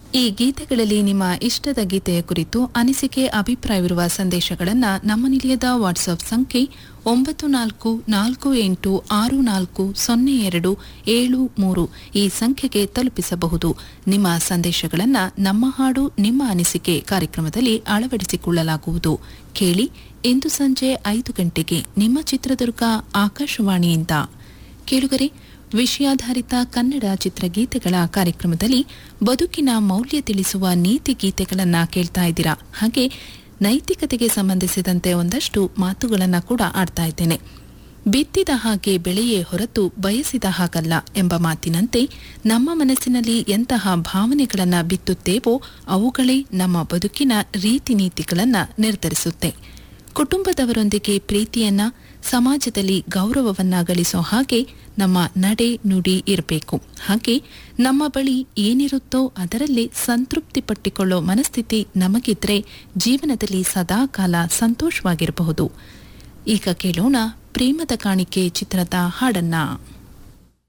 ಈ ಗೀತೆಗಳಲ್ಲಿ ನಿಮ್ಮ ಇಷ್ಟದ ಗೀತೆಯ ಕುರಿತು ಅನಿಸಿಕೆ ಅಭಿಪ್ರಾಯವಿರುವ ಸಂದೇಶಗಳನ್ನು ನಮ್ಮ ನಿಲಯದ ವಾಟ್ಸ್ಆಪ್ ಸಂಖ್ಯೆ ಒಂಬತ್ತು ನಾಲ್ಕು ನಾಲ್ಕು ಎಂಟು ಆರು ನಾಲ್ಕು ಸೊನ್ನೆ ಎರಡು ಏಳು ಮೂರು ಈ ಸಂಖ್ಯೆಗೆ ತಲುಪಿಸಬಹುದು ನಿಮ್ಮ ಸಂದೇಶಗಳನ್ನು ನಮ್ಮ ಹಾಡು ನಿಮ್ಮ ಅನಿಸಿಕೆ ಕಾರ್ಯಕ್ರಮದಲ್ಲಿ ಅಳವಡಿಸಿಕೊಳ್ಳಲಾಗುವುದು ಕೇಳಿ ಇಂದು ಸಂಜೆ ಐದು ಗಂಟೆಗೆ ನಿಮ್ಮ ಚಿತ್ರದುರ್ಗ ಆಕಾಶವಾಣಿಯಿಂದ ಕೇಳುಗರೆ ವಿಷಯಾಧಾರಿತ ಕನ್ನಡ ಚಿತ್ರಗೀತೆಗಳ ಕಾರ್ಯಕ್ರಮದಲ್ಲಿ ಬದುಕಿನ ಮೌಲ್ಯ ತಿಳಿಸುವ ನೀತಿ ಗೀತೆಗಳನ್ನು ಕೇಳ್ತಾ ಇದ್ದೀರಾ ಹಾಗೆ ನೈತಿಕತೆಗೆ ಸಂಬಂಧಿಸಿದಂತೆ ಒಂದಷ್ಟು ಮಾತುಗಳನ್ನು ಕೂಡ ಆಡ್ತಾ ಇದ್ದೇನೆ ಬಿತ್ತಿದ ಹಾಗೆ ಬೆಳೆಯೇ ಹೊರತು ಬಯಸಿದ ಹಾಗಲ್ಲ ಎಂಬ ಮಾತಿನಂತೆ ನಮ್ಮ ಮನಸ್ಸಿನಲ್ಲಿ ಎಂತಹ ಭಾವನೆಗಳನ್ನು ಬಿತ್ತುತ್ತೇವೋ ಅವುಗಳೇ ನಮ್ಮ ಬದುಕಿನ ರೀತಿ ನೀತಿಗಳನ್ನು ನಿರ್ಧರಿಸುತ್ತೆ ಕುಟುಂಬದವರೊಂದಿಗೆ ಪ್ರೀತಿಯನ್ನ ಸಮಾಜದಲ್ಲಿ ಗೌರವವನ್ನ ಗಳಿಸೋ ಹಾಗೆ ನಮ್ಮ ನಡೆ ನುಡಿ ಇರಬೇಕು ಹಾಗೆ ನಮ್ಮ ಬಳಿ ಏನಿರುತ್ತೋ ಅದರಲ್ಲಿ ಸಂತೃಪ್ತಿ ಪಟ್ಟಿಕೊಳ್ಳೋ ಮನಸ್ಥಿತಿ ನಮಗಿದ್ರೆ ಜೀವನದಲ್ಲಿ ಸದಾಕಾಲ ಸಂತೋಷವಾಗಿರಬಹುದು ಈಗ ಕೇಳೋಣ ಪ್ರೇಮದ ಕಾಣಿಕೆ ಚಿತ್ರದ ಹಾಡನ್ನ